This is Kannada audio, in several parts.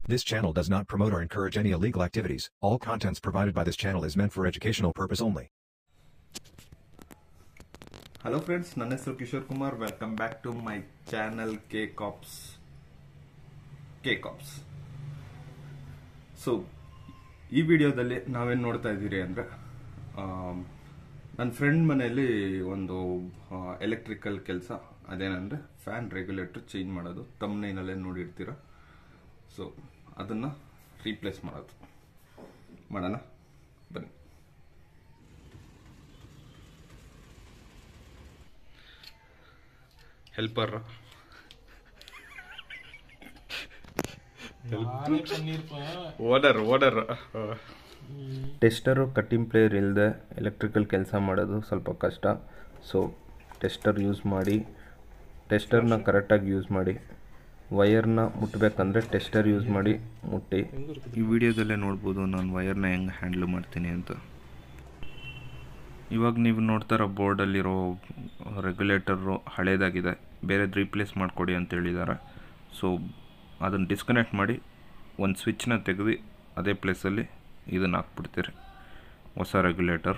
This channel does not promote or encourage any illegal activities. All contents provided by this channel is meant for educational purpose only. Hello friends ನನ್ನ ಹೆಸರು Kishore Kumar welcome back to my channel K cops K cops so ಈ ವಿಡಿಯೋದಲ್ಲಿ ನಾವೇನು ನೋಡ್ತಾ ಇದ್ದೀರಿ ಅಂದರೆ ನನ್ನ ಫ್ರೆಂಡ್ ಮನೆಯಲ್ಲಿ ಒಂದು ಎಲೆಕ್ಟ್ರಿಕಲ್ ಕೆಲಸ ಅದೇನಂದರೆ ಫ್ಯಾನ್ ರೆಗ್ಯುಲೇಟರ್ ಚೇಂಜ್ ಮಾಡೋದು ತಮ್ಮನೇನಲ್ಲೇ ನೋಡಿರ್ತೀರ ಸೊ ಅದನ್ನು ರೀಪ್ಲೇಸ್ ಮಾಡೋದು ಮಾಡೋಣ ಬನ್ನಿ ಹೆಲ್ಪರ್ ಓಡರ್ ಓಡರ್ ಟೆಸ್ಟರು ಕಟ್ಟಿಂಗ್ ಪ್ಲೇಯರ್ ಇಲ್ಲದೆ ಎಲೆಕ್ಟ್ರಿಕಲ್ ಕೆಲಸ ಮಾಡೋದು ಸ್ವಲ್ಪ ಕಷ್ಟ ಸೊ ಟೆಸ್ಟರ್ ಯೂಸ್ ಮಾಡಿ ಟೆಸ್ಟರ್ನ ಕರೆಕ್ಟಾಗಿ ಯೂಸ್ ಮಾಡಿ ವಯರ್ನ ಮುಟ್ಟಬೇಕಂದ್ರೆ ಟೆಸ್ಟರ್ ಯೂಸ್ ಮಾಡಿ ಮುಟ್ಟಿ ಈ ವಿಡಿಯೋದಲ್ಲೇ ನೋಡ್ಬೋದು ನಾನು ವಯರ್ನ ಹೆಂಗೆ ಹ್ಯಾಂಡ್ಲ್ ಮಾಡ್ತೀನಿ ಅಂತ ಇವಾಗ ನೀವು ನೋಡ್ತಾ ಇರೋ ಬೋರ್ಡಲ್ಲಿರೋ ರೆಗ್ಯುಲೇಟರು ಹಳೇದಾಗಿದೆ ಬೇರೆದು ರೀಪ್ಲೇಸ್ ಮಾಡಿಕೊಡಿ ಅಂತ ಹೇಳಿದ್ದಾರೆ ಸೊ ಅದನ್ನು ಡಿಸ್ಕನೆಕ್ಟ್ ಮಾಡಿ ಒಂದು ಸ್ವಿಚ್ನ ತೆಗೆದು ಅದೇ ಪ್ಲೇಸಲ್ಲಿ ಇದನ್ನು ಹಾಕ್ಬಿಡ್ತೀರಿ ಹೊಸ ರೆಗ್ಯುಲೇಟರ್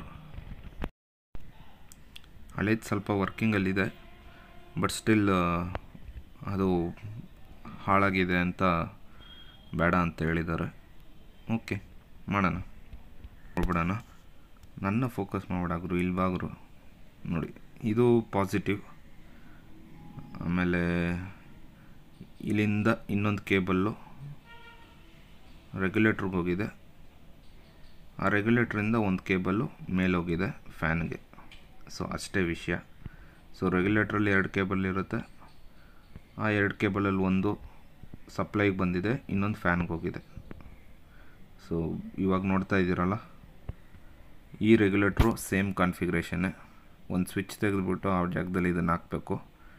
ಹಳೇದು ಸ್ವಲ್ಪ ವರ್ಕಿಂಗಲ್ಲಿದೆ ಬಟ್ ಸ್ಟಿಲ್ ಅದು ಹಾಳಾಗಿದೆ ಅಂತ ಬೇಡ ಅಂತ ಹೇಳಿದ್ದಾರೆ ಓಕೆ ಮಾಡೋಣ ನೋಡ್ಬಿಡೋಣ ನನ್ನ ಫೋಕಸ್ ಮಾಡ್ಬಿಡಾಗ್ರು ಇಲ್ವಾಗ್ರು ನೋಡಿ ಇದು ಪಾಸಿಟಿವ್ ಆಮೇಲೆ ಇಲ್ಲಿಂದ ಇನ್ನೊಂದು ಕೇಬಲ್ಲು ರೆಗ್ಯುಲೇಟ್ರಿಗೆ ಹೋಗಿದೆ ಆ ರೆಗ್ಯುಲೇಟ್ರಿಂದ ಒಂದು ಕೇಬಲ್ಲು ಮೇಲೋಗಿದೆ ಫ್ಯಾನ್ಗೆ ಸೊ ಅಷ್ಟೇ ವಿಷಯ ಸೊ ರೆಗ್ಯುಲೇಟ್ರಲ್ಲಿ ಎರಡು ಕೇಬಲ್ ಇರುತ್ತೆ ಆ ಎರಡು ಕೇಬಲಲ್ಲಿ ಒಂದು ಸಪ್ಲೈಗೆ ಬಂದಿದೆ ಇನ್ನೊಂದು ಫ್ಯಾನ್ಗೆ ಹೋಗಿದೆ ಸೊ ಇವಾಗ ನೋಡ್ತಾ ಇದ್ದೀರಲ್ಲ ಈ ರೆಗ್ಯುಲೇಟ್ರು ಸೇಮ್ ಕಾನ್ಫಿಗ್ರೇಷನ್ನೇ ಒಂದು ಸ್ವಿಚ್ ತೆಗೆದುಬಿಟ್ಟು ಆ ಜಾಗದಲ್ಲಿ ಇದನ್ನು ಹಾಕಬೇಕು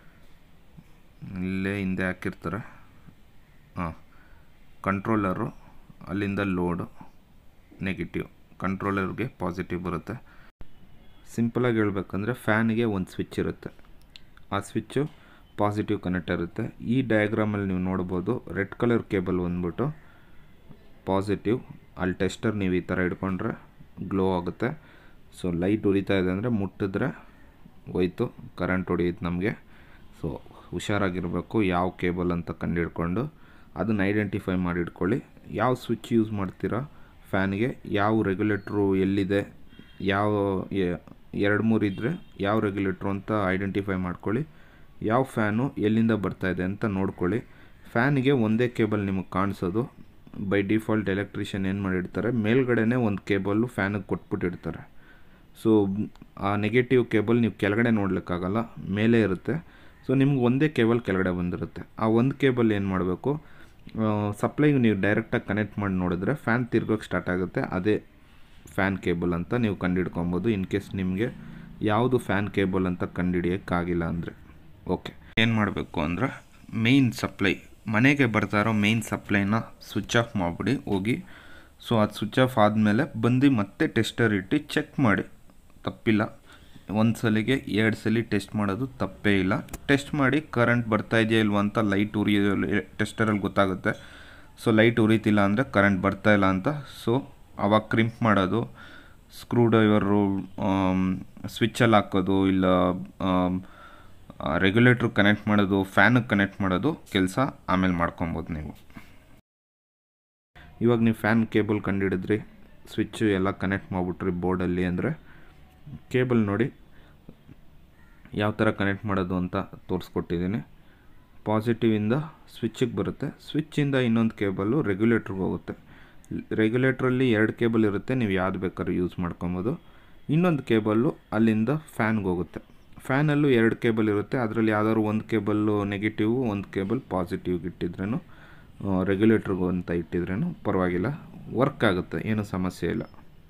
ಇಲ್ಲೇ ಹಿಂದೆ ಹಾಕಿರ್ತಾರೆ ಹಾಂ ಕಂಟ್ರೋಲರು ಅಲ್ಲಿಂದ ಲೋಡು ನೆಗೆಟಿವ್ ಕಂಟ್ರೋಲರ್ಗೆ ಪಾಸಿಟಿವ್ ಬರುತ್ತೆ ಸಿಂಪಲಾಗಿ ಹೇಳ್ಬೇಕಂದ್ರೆ ಫ್ಯಾನ್ಗೆ ಒಂದು ಸ್ವಿಚ್ ಇರುತ್ತೆ ಆ ಸ್ವಿಚ್ಚು ಪಾಸಿಟಿವ್ ಕನೆಕ್ಟ್ ಇರುತ್ತೆ ಈ ಡಯಾಗ್ರಾಮಲ್ಲಿ ನೀವು ನೋಡ್ಬೋದು ರೆಡ್ ಕಲರ್ ಕೇಬಲ್ ಬಂದ್ಬಿಟ್ಟು ಪಾಸಿಟಿವ್ ಅಲ್ಲಿ ಟೆಸ್ಟರ್ ನೀವು ಈ ಥರ ಹಿಡ್ಕೊಂಡ್ರೆ ಗ್ಲೋ ಆಗುತ್ತೆ ಸೊ ಲೈಟ್ ಉರಿತಾ ಇದೆ ಅಂದರೆ ಮುಟ್ಟಿದ್ರೆ ಹೋಯ್ತು ಕರೆಂಟ್ ಹೊಡಿಯುತ್ತೆ ನಮಗೆ ಸೊ ಹುಷಾರಾಗಿರಬೇಕು ಯಾವ ಕೇಬಲ್ ಅಂತ ಕಂಡುಹಿಡ್ಕೊಂಡು ಅದನ್ನು ಐಡೆಂಟಿಫೈ ಮಾಡಿ ಇಟ್ಕೊಳ್ಳಿ ಯಾವ ಸ್ವಿಚ್ ಯೂಸ್ ಮಾಡ್ತೀರಾ ಫ್ಯಾನ್ಗೆ ಯಾವ ರೆಗ್ಯುಲೇಟ್ರು ಎಲ್ಲಿದೆ ಯಾವ ಎರಡು ಮೂರು ಇದ್ದರೆ ಯಾವ ರೆಗ್ಯುಲೇಟ್ರು ಅಂತ ಐಡೆಂಟಿಫೈ ಮಾಡ್ಕೊಳ್ಳಿ ಯಾವ ಫ್ಯಾನು ಎಲ್ಲಿಂದ ಬರ್ತಾ ಇದೆ ಅಂತ ನೋಡ್ಕೊಳ್ಳಿ ಫ್ಯಾನಿಗೆ ಒಂದೇ ಕೇಬಲ್ ನಿಮಗೆ ಕಾಣಿಸೋದು ಬೈ ಡಿಫಾಲ್ಟ್ ಎಲೆಕ್ಟ್ರಿಷಿಯನ್ ಏನು ಮಾಡಿರ್ತಾರೆ ಮೇಲ್ಗಡೆನೇ ಒಂದು ಕೇಬಲ್ಲು ಫ್ಯಾನಿಗೆ ಕೊಟ್ಬಿಟ್ಟಿರ್ತಾರೆ ಸೊ ಆ ನೆಗೆಟಿವ್ ಕೇಬಲ್ ನೀವು ಕೆಳಗಡೆ ನೋಡಲಿಕ್ಕಾಗಲ್ಲ ಮೇಲೆ ಇರುತ್ತೆ ಸೊ ನಿಮ್ಗೆ ಒಂದೇ ಕೇಬಲ್ ಕೆಳಗಡೆ ಬಂದಿರುತ್ತೆ ಆ ಒಂದು ಕೇಬಲ್ ಏನು ಮಾಡಬೇಕು ಸಪ್ಲೈಗೆ ನೀವು ಡೈರೆಕ್ಟಾಗಿ ಕನೆಕ್ಟ್ ಮಾಡಿ ನೋಡಿದ್ರೆ ಫ್ಯಾನ್ ತಿರ್ಗೋಕ್ಕೆ ಸ್ಟಾರ್ಟ್ ಆಗುತ್ತೆ ಅದೇ ಫ್ಯಾನ್ ಕೇಬಲ್ ಅಂತ ನೀವು ಕಂಡುಹಿಡ್ಕೊಬೋದು ಇನ್ ಕೇಸ್ ನಿಮಗೆ ಯಾವುದು ಫ್ಯಾನ್ ಕೇಬಲ್ ಅಂತ ಕಂಡುಹಿಡಿಯೋಕ್ಕಾಗಿಲ್ಲ ಅಂದರೆ ಓಕೆ ಏನು ಮಾಡಬೇಕು ಅಂದರೆ ಮೇಯ್ನ್ ಸಪ್ಲೈ ಮನೆಗೆ ಬರ್ತಾ ಇರೋ ಮೇಯ್ನ್ ಸಪ್ಲೈನ ಸ್ವಿಚ್ ಆಫ್ ಮಾಡಿಬಿಡಿ ಹೋಗಿ ಸೊ ಅದು ಸ್ವಿಚ್ ಆಫ್ ಆದಮೇಲೆ ಬಂದು ಮತ್ತೆ ಟೆಸ್ಟರ್ ಇಟ್ಟು ಚೆಕ್ ಮಾಡಿ ತಪ್ಪಿಲ್ಲ ಒಂದು ಸಲಿಗೆ ಎರಡು ಸಲ ಟೆಸ್ಟ್ ಮಾಡೋದು ತಪ್ಪೇ ಇಲ್ಲ ಟೆಸ್ಟ್ ಮಾಡಿ ಕರೆಂಟ್ ಬರ್ತಾ ಇದೆಯಾ ಇಲ್ವಾ ಅಂತ ಲೈಟ್ ಉರಿ ಟೆಸ್ಟರಲ್ಲಿ ಗೊತ್ತಾಗುತ್ತೆ ಸೊ ಲೈಟ್ ಉರಿತಿಲ್ಲ ಅಂದರೆ ಕರೆಂಟ್ ಬರ್ತಾ ಇಲ್ಲ ಅಂತ ಸೊ ಅವಾಗ ಕ್ರಿಂಪ್ ಮಾಡೋದು ಸ್ಕ್ರೂ ಡ್ರೈವರು ಸ್ವಿಚ್ಚಲ್ಲಿ ಹಾಕೋದು ಇಲ್ಲ ರೆಗ್ಯುಲೇಟ್ರ್ ಕನೆಕ್ಟ್ ಮಾಡೋದು ಫ್ಯಾನಿಗೆ ಕನೆಕ್ಟ್ ಮಾಡೋದು ಕೆಲಸ ಆಮೇಲೆ ಮಾಡ್ಕೊಬೋದು ನೀವು ಇವಾಗ ನೀವು ಫ್ಯಾನ್ ಕೇಬಲ್ ಕಂಡುಹಿಡಿದ್ರಿ ಸ್ವಿಚ್ಚು ಎಲ್ಲ ಕನೆಕ್ಟ್ ಮಾಡಿಬಿಟ್ರಿ ಬೋರ್ಡಲ್ಲಿ ಅಂದರೆ ಕೇಬಲ್ ನೋಡಿ ಯಾವ ಥರ ಕನೆಕ್ಟ್ ಮಾಡೋದು ಅಂತ ತೋರಿಸ್ಕೊಟ್ಟಿದ್ದೀನಿ ಪಾಸಿಟಿವಿಂದ ಸ್ವಿಚ್ಚಿಗೆ ಬರುತ್ತೆ ಸ್ವಿಚ್ಚಿಂದ ಇನ್ನೊಂದು ಕೇಬಲ್ಲು ರೆಗ್ಯುಲೇಟ್ರಿಗೆ ಹೋಗುತ್ತೆ ರೆಗ್ಯುಲೇಟ್ರಲ್ಲಿ ಎರಡು ಕೇಬಲ್ ಇರುತ್ತೆ ನೀವು ಯಾವ್ದು ಬೇಕಾದ್ರೂ ಯೂಸ್ ಮಾಡ್ಕೊಬೋದು ಇನ್ನೊಂದು ಕೇಬಲ್ಲು ಅಲ್ಲಿಂದ ಫ್ಯಾನ್ಗೆ ಹೋಗುತ್ತೆ ಫ್ಯಾನಲ್ಲೂ ಎರಡು ಕೇಬಲ್ ಇರುತ್ತೆ ಅದರಲ್ಲಿ ಯಾವ್ದಾದ್ರು ಒಂದು ಕೇಬಲ್ಲು ನೆಗೆಟಿವ್ ಒಂದು ಕೇಬಲ್ ಪಾಸಿಟಿವ್ಗೆ ಇಟ್ಟಿದ್ರೇನು ರೆಗ್ಯುಲೇಟ್ರಿಗೆ ಅಂತ ಇಟ್ಟಿದ್ರೇನು ಪರವಾಗಿಲ್ಲ ವರ್ಕ್ ಆಗುತ್ತೆ ಏನೂ ಸಮಸ್ಯೆ ಇಲ್ಲ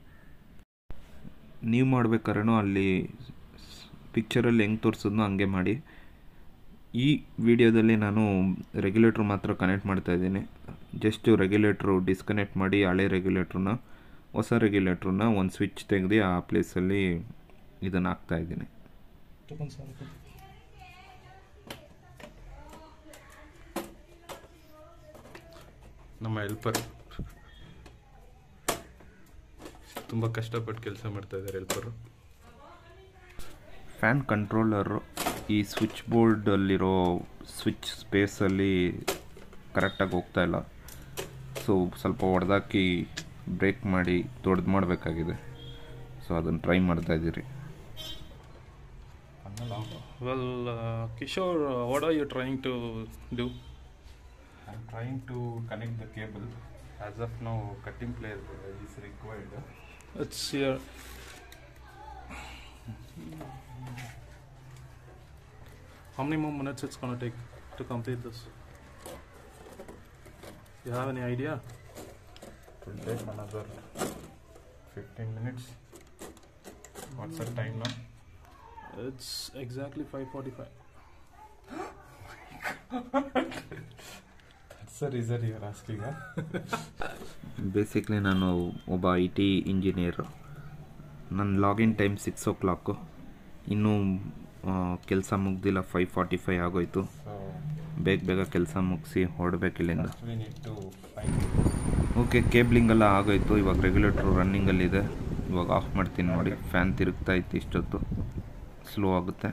ನೀವು ಮಾಡ್ಬೇಕಾದ್ರೂ ಅಲ್ಲಿ ಪಿಕ್ಚರಲ್ಲಿ ಹೆಂಗೆ ತೋರಿಸಿದ್ನೋ ಹಂಗೆ ಮಾಡಿ ಈ ವಿಡಿಯೋದಲ್ಲಿ ನಾನು ರೆಗ್ಯುಲೇಟ್ರ್ ಮಾತ್ರ ಕನೆಕ್ಟ್ ಮಾಡ್ತಾ ಇದ್ದೀನಿ ಜಸ್ಟ್ ರೆಗ್ಯುಲೇಟ್ರು ಡಿಸ್ಕನೆಕ್ಟ್ ಮಾಡಿ ಹಳೆ ರೆಗ್ಯುಲೇಟ್ರನ್ನ ಹೊಸ ರೆಗ್ಯುಲೇಟ್ರನ್ನ ಒಂದು ಸ್ವಿಚ್ ತೆಗೆದು ಆ ಪ್ಲೇಸಲ್ಲಿ ಇದನ್ನು ಹಾಕ್ತಾ ಇದ್ದೀನಿ ನಮ್ಮ ಹೆಲ್ಪರ್ ತುಂಬ ಕಷ್ಟಪಟ್ಟು ಕೆಲಸ ಮಾಡ್ತಾ ಇದ್ದಾರೆ ಹೆಲ್ಪರು ಫ್ಯಾನ್ ಕಂಟ್ರೋಲರು ಈ ಸ್ವಿಚ್ ಬೋರ್ಡಲ್ಲಿರೋ ಸ್ವಿಚ್ ಸ್ಪೇಸಲ್ಲಿ ಕರೆಕ್ಟಾಗಿ ಹೋಗ್ತಾ ಇಲ್ಲ ಸೊ ಸ್ವಲ್ಪ ಹೊಡೆದಾಕಿ ಬ್ರೇಕ್ ಮಾಡಿ ದೊಡ್ಡದು ಮಾಡಬೇಕಾಗಿದೆ ಸೊ ಅದನ್ನು ಟ್ರೈ ಮಾಡ್ತಾ ಇದ್ದೀರಿ well Kishore what are you trying to do I'm trying to connect the cable. As of now, cutting player is required. It's ಯರ್ How many more minutes it's gonna take to complete this? You have any idea? It will take another 15 minutes. What's the time now? It's exactly 5:45. That's the reason you are asking. Huh? Basically ನಾನು ಒಬ್ಬ ಐ ಟಿ ಇಂಜಿನಿಯರು ನನ್ನ login time six o'clock ಇನ್ನೂ ಕೆಲಸ ಮುಗ್ದಿಲ್ಲ ಫೈವ್ ಫಾರ್ಟಿ ಫೈವ್ ಆಗೋಯ್ತು So, ಬೇಗ ಬೇಗ ಕೆಲಸ ಮುಗಿಸಿ ಹೊರಡ್ಬೇಕು ಇಲ್ಲಿಂದ first we need to find. Okay cabling ಎಲ್ಲ ಆಗೋಯ್ತು ಇವಾಗ ರೆಗ್ಯುಲೇಟ್ರು ರನ್ನಿಂಗಲ್ಲಿದೆ ಇವಾಗ ಆಫ್ ಮಾಡ್ತೀನಿ ನೋಡಿ ಫ್ಯಾನ್ ತಿರುಗ್ತಾ ಇತ್ತು ಇಷ್ಟೊತ್ತು ಸ್ಲೋ ಆಗುತ್ತೆ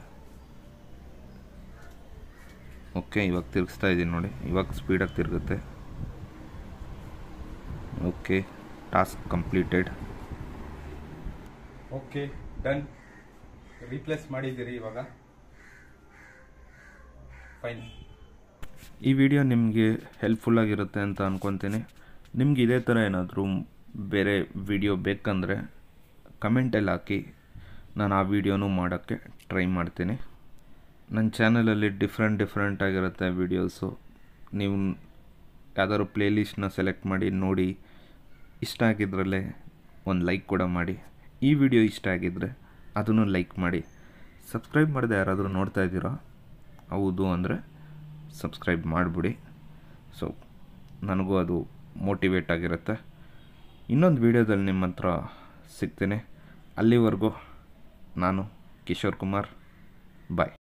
ಓಕೆ ಇವಾಗ ತಿರುಗಿಸ್ತಾ ಇದ್ದೀನಿ ನೋಡಿ ಇವಾಗ ಸ್ಪೀಡಾಗಿ ತಿರುಗುತ್ತೆ okay task completed okay done replace ಮಾಡಿದ್ದೀರಿ ಇವಾಗ ಫೈನ್ ಈ ವಿಡಿಯೋ ನಿಮಗೆ ಹೆಲ್ಪ್ಫುಲ್ಲಾಗಿರುತ್ತೆ ಅಂತ ಅಂದ್ಕೊತೀನಿ ನಿಮ್ಗೆ ಇದೇ ಥರ ಏನಾದರೂ ಬೇರೆ ವಿಡಿಯೋ ಬೇಕಂದರೆ ಕಮೆಂಟಲ್ಲಿ ಹಾಕಿ ನಾನು ಆ ವಿಡಿಯೋನೂ ಮಾಡೋಕ್ಕೆ ಟ್ರೈ ಮಾಡ್ತೀನಿ ನನ್ನ ಚಾನಲಲ್ಲಿ ಡಿಫ್ರೆಂಟ್ ಡಿಫ್ರೆಂಟ್ ಆಗಿರುತ್ತೆ ವೀಡಿಯೋಸು ನೀವು ಯಾವ್ದಾದ್ರು ಪ್ಲೇಲಿಸ್ಟ್ನ ಸೆಲೆಕ್ಟ್ ಮಾಡಿ ನೋಡಿ ಇಷ್ಟ ಆಗಿದ್ರಲ್ಲೇ ಒಂದು ಲೈಕ್ ಕೂಡ ಮಾಡಿ ಈ ವಿಡಿಯೋ ಇಷ್ಟ ಆಗಿದ್ದರೆ ಅದನ್ನು ಲೈಕ್ ಮಾಡಿ ಸಬ್ಸ್ಕ್ರೈಬ್ ಮಾಡದೆ ಯಾರಾದರೂ ನೋಡ್ತಾ ಇದ್ದೀರಾ ಹೌದು ಅಂದರೆ ಸಬ್ಸ್ಕ್ರೈಬ್ ಮಾಡಿಬಿಡಿ ಸೊ ನನಗೂ ಅದು ಮೋಟಿವೇಟ್ ಆಗಿರುತ್ತೆ ಇನ್ನೊಂದು ವೀಡಿಯೋದಲ್ಲಿ ನಿಮ್ಮ ಹತ್ರ ಸಿಗ್ತೀನಿ ಅಲ್ಲಿವರೆಗೂ ನಾನು ಕಿಶೋರ್ ಕುಮಾರ್ ಬಾಯ್